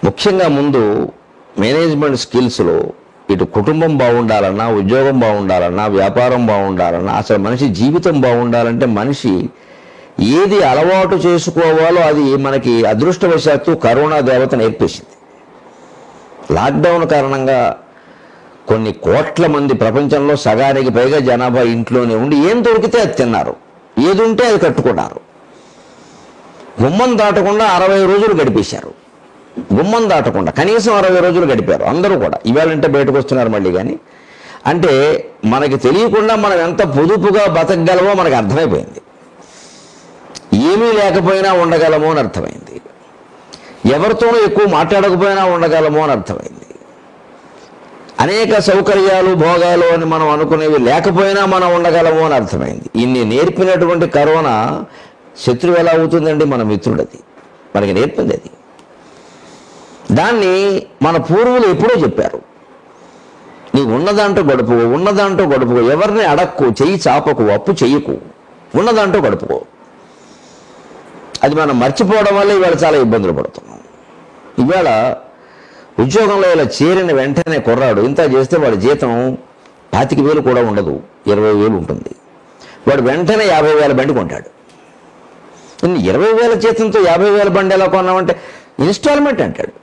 ముఖ్యంగా ముందు మేనేజ్మెంట్ స్కిల్స్లో ఇటు కుటుంబం బాగుండాలన్నా ఉద్యోగం బాగుండాలన్నా వ్యాపారం బాగుండాలన్నా అసలు మనిషి జీవితం బాగుండాలంటే మనిషి ఏది అలవాటు చేసుకోవాలో అది మనకి అదృష్టవశాత్తు కరోనా దేవత నేర్పేసింది లాక్డౌన్ కారణంగా కొన్ని కోట్ల మంది ప్రపంచంలో సగానికి పైగా జనాభా ఇంట్లోనే ఉండి ఏం దొరికితే అది తిన్నారు ఏది ఉంటే అది కట్టుకున్నారు గుమ్మం దాటకుండా అరవై రోజులు గడిపేశారు గుమ్మం దాటకుండా కనీసం అరవై రోజులు గడిపారు అందరూ కూడా ఇవాళంటే బయటకు వస్తున్నారు మళ్ళీ కానీ అంటే మనకి తెలియకుండా మనం ఎంత పొదుపుగా బతకగలమో మనకు అర్థమైపోయింది ఏమీ లేకపోయినా ఉండగలమో అని అర్థమైంది ఎవరితోనూ ఎక్కువ మాట్లాడకపోయినా ఉండగలమో అని అర్థమైంది అనేక సౌకర్యాలు భోగాలు అని మనం అనుకునేవి లేకపోయినా మనం ఉండగలము అని అర్థమైంది ఇన్ని నేర్పినటువంటి కరోనా శత్రువు ఎలా అవుతుందండి మన మిత్రుడది మనకి నేర్పింది అది దాన్ని మన పూర్వులు ఎప్పుడో చెప్పారు నీ ఉన్నదాంటో గడుపుకో ఉన్నదాంటో గడుపుకో ఎవరిని అడక్కు చెయ్యి చాపకు అప్పు చెయ్యకు ఉన్నదాంటో గడుపుకో అది మనం మర్చిపోవడం వల్ల ఇవాళ చాలా ఇబ్బందులు పడుతున్నాం ఇవాళ ఉద్యోగంలో ఇలా చేరిన వెంటనే కుర్రాడు ఇంత చేస్తే వాడి జీతం పాతిక వేలు కూడా ఉండదు ఇరవై వేలు ఉంటుంది వాడు వెంటనే యాభై వేల బండి కొంటాడు ఇన్ని ఇరవై వేల జీతంతో యాభై వేల బండి ఎలా కొన్నామంటే ఇన్స్టాల్మెంట్ అంటాడు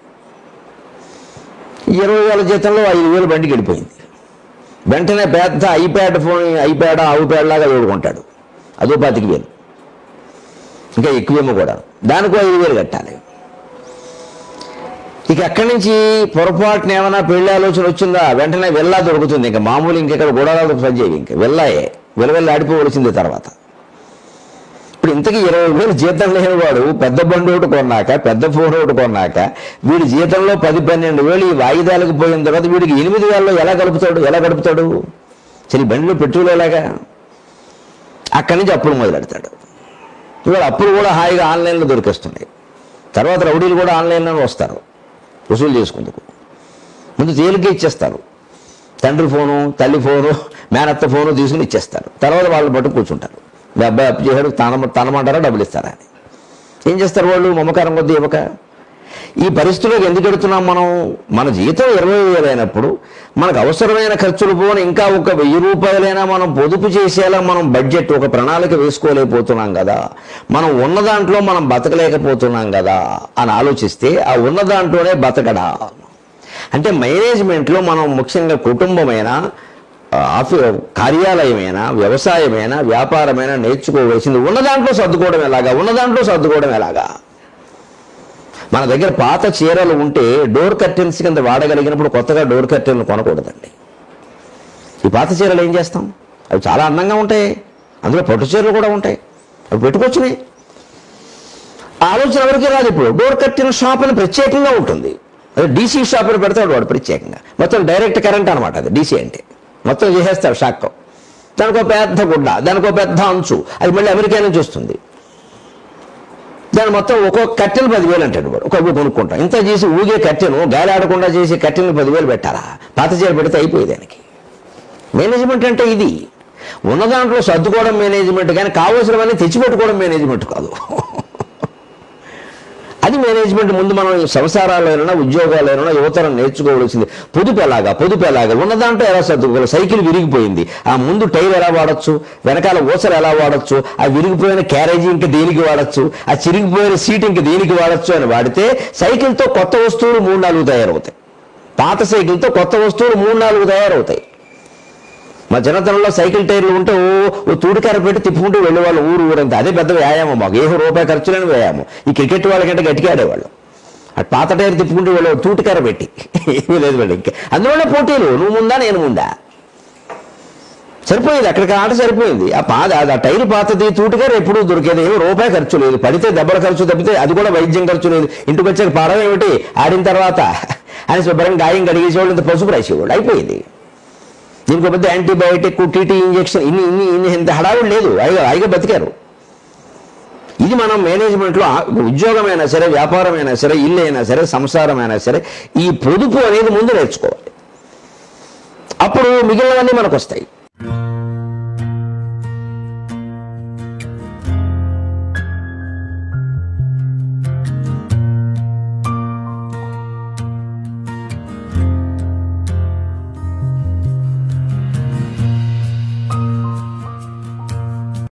ఇరవై వేల జీతంలో ఐదు వేలు బండికి వెళ్ళిపోయింది వెంటనే పెద్ద ఐప్యాడ్ ఫోన్ ఐప్యాడ్ ఐప్యాడ్ లాగా వేడుకుంటాడు అదో పాతిక వేలు ఇంకా ఎక్కువేమో కూడా దానికో ఐదు వేలు కట్టాలి ఇక అక్కడి నుంచి పొరపాటున ఏమైనా పెళ్లి ఆలోచన వచ్చిందా వెంటనే వెళ్ళా దొరుకుతుంది ఇంకా మామూలు ఇంకెక్కడ గోడాలు పనిచేయవి ఇంకా వెళ్ళాయే వెలవెల్లి ఆడిపోవలసింది తర్వాత ఇప్పుడు ఇంతకీ ఇరవై వేలు జీతం లేని వాడు పెద్ద బండి ఒకటి కొన్నాక పెద్ద ఫోన్ ఒకటి కొన్నాక వీడి జీతంలో పది పన్నెండు వేలు ఈ వాయిదాలకు పోయిన తర్వాత వీడికి ఎనిమిది వేలలో ఎలా గడుపుతాడు ఎలా గడుపుతాడు సరే బండిలో పెట్రోల్ ఎలాగా అక్కడి నుంచి అప్పులు మొదలెడతాడు ఇవాళ అప్పులు కూడా హాయిగా ఆన్లైన్లో దొరికేస్తున్నాయి తర్వాత రౌడీలు కూడా ఆన్లైన్లో వస్తారు వసూలు చేసుకుందుకు ముందు తేలిక ఇచ్చేస్తారు తండ్రి ఫోను తల్లి ఫోను మేనత్త ఫోను తీసుకుని ఇచ్చేస్తారు తర్వాత వాళ్ళు పట్టు కూర్చుంటారు మీ అబ్బాయి అప్పు చేశాడు తన తనమంటారా డబ్బులు ఇస్తారా అని ఏం చేస్తారు వాళ్ళు మమకారం కొద్దీ ఇవ్వక ఈ పరిస్థితుల్లోకి ఎందుకు ఎడుతున్నాం మనం మన జీతం ఇరవై వేలు అయినప్పుడు మనకు అవసరమైన ఖర్చులు పోని ఇంకా ఒక వెయ్యి రూపాయలైనా మనం పొదుపు చేసేలా మనం బడ్జెట్ ఒక ప్రణాళిక వేసుకోలేకపోతున్నాం కదా మనం ఉన్న దాంట్లో మనం బతకలేకపోతున్నాం కదా అని ఆలోచిస్తే ఆ ఉన్న దాంట్లోనే బతకడా అంటే మేనేజ్మెంట్లో మనం ముఖ్యంగా కుటుంబమైన ఆఫీ కార్యాలయమైనా వ్యవసాయమైనా వ్యాపారమైనా నేర్చుకోవలసింది ఉన్న దాంట్లో సర్దుకోవడం ఎలాగా ఉన్న దాంట్లో సర్దుకోవడం ఎలాగా మన దగ్గర పాత చీరలు ఉంటే డోర్ కర్టెన్స్ కింద వాడగలిగినప్పుడు కొత్తగా డోర్ కర్టెన్లు కొనకూడదండి ఈ పాత చీరలు ఏం చేస్తాం అవి చాలా అందంగా ఉంటాయి అందులో పట్టు చీరలు కూడా ఉంటాయి అవి పెట్టుకొచ్చినాయి ఆ ఆలోచన ఎవరికి రాదు ఇప్పుడు డోర్ కట్టిన షాప్ అని ప్రత్యేకంగా ఉంటుంది అదే డీసీ షాప్ అని పెడతాడు వాడు ప్రత్యేకంగా మొత్తం డైరెక్ట్ కరెంట్ అనమాట అది డీసీ అంటే మొత్తం చేసేస్తాడు షాక్ దానికో పెద్ద గుడ్డ దానికో పెద్ద అంచు అది మళ్ళీ అమెరికా నుంచి వస్తుంది దాని మొత్తం ఒక్కొక్క కట్టెలు పదివేలు అంటాడు వాడు ఒక్కొక్క కొనుక్కుంటాం ఇంత చేసి ఊగే కట్టెను గాలి ఆడకుండా చేసి కట్టెలు పదివేలు పెట్టాలా పాత చీర పెడితే అయిపోయేది దానికి మేనేజ్మెంట్ అంటే ఇది ఉన్న దాంట్లో సర్దుకోవడం మేనేజ్మెంట్ కానీ కావలసినవన్నీ తెచ్చిపెట్టుకోవడం మేనేజ్మెంట్ కాదు అది మేనేజ్మెంట్ ముందు మనం సంసారాలైనా ఉద్యోగాలైనా యువతరం నేర్చుకోవలసింది పొదుపు ఎలాగా పొదుపు ఎలాగా ఉన్న దాంట్లో ఎలా సర్దుకోవాలి సైకిల్ విరిగిపోయింది ఆ ముందు టైర్ ఎలా వాడచ్చు వెనకాల ఊసలు ఎలా వాడచ్చు ఆ విరిగిపోయిన క్యారేజీ ఇంకా దేనికి వాడచ్చు ఆ చిరిగిపోయిన సీట్ ఇంకా దేనికి వాడచ్చు అని వాడితే సైకిల్తో కొత్త వస్తువులు మూడు నాలుగు తయారవుతాయి పాత సైకిల్తో కొత్త వస్తువులు మూడు నాలుగు తయారవుతాయి మా చిన్నతనంలో సైకిల్ టైర్లు ఉంటే ఓ ఓ తూడికార పెట్టి తిప్పుకుంటూ వెళ్ళేవాళ్ళు ఊరు ఊరంతా అదే పెద్ద వ్యాయామం మాకు ఏ రూపాయి ఖర్చు లేని వ్యాయామం ఈ క్రికెట్ వాళ్ళకంటే గట్టిగా ఆడేవాళ్ళు అటు పాత టైర్ తిప్పుకుంటూ వెళ్ళేవాళ్ళు తూటికార పెట్టి ఏమీ లేదు వాళ్ళు ఇంకా అందులోనే పోటీలు నువ్వు ముందా నేను ముందా సరిపోయింది అక్కడికి ఆట సరిపోయింది ఆ పాత అది ఆ టైర్ పాతది తూటికారు ఎప్పుడూ దొరికేది ఏమో రూపాయి ఖర్చు లేదు పడితే దెబ్బల ఖర్చు తప్పితే అది కూడా వైద్యం ఖర్చు లేదు ఇంటికి వచ్చాక పాడడం ఏమిటి ఆడిన తర్వాత అని శుభ్రంగా గాయం కడిగేసేవాళ్ళు ఇంత పసుపు రాసేవాళ్ళు అయిపోయింది దీనికి ఒక పెద్ద యాంటీబయాటిక్ టీటీ ఇంజెక్షన్ ఇన్ని ఇన్ని ఇన్ని ఇంత హడావుడు లేదు హాయిగా హాయిగా బతికారు ఇది మనం మేనేజ్మెంట్లో ఆ- ఉద్యోగమైనా సరే వ్యాపారమైనా సరే ఇల్లు అయినా సరే సంసారమైనా సరే ఈ పొదుపు అనేది ముందు నేర్చుకోవాలి అప్పుడు మిగిలినవన్నీ మనకు వస్తాయి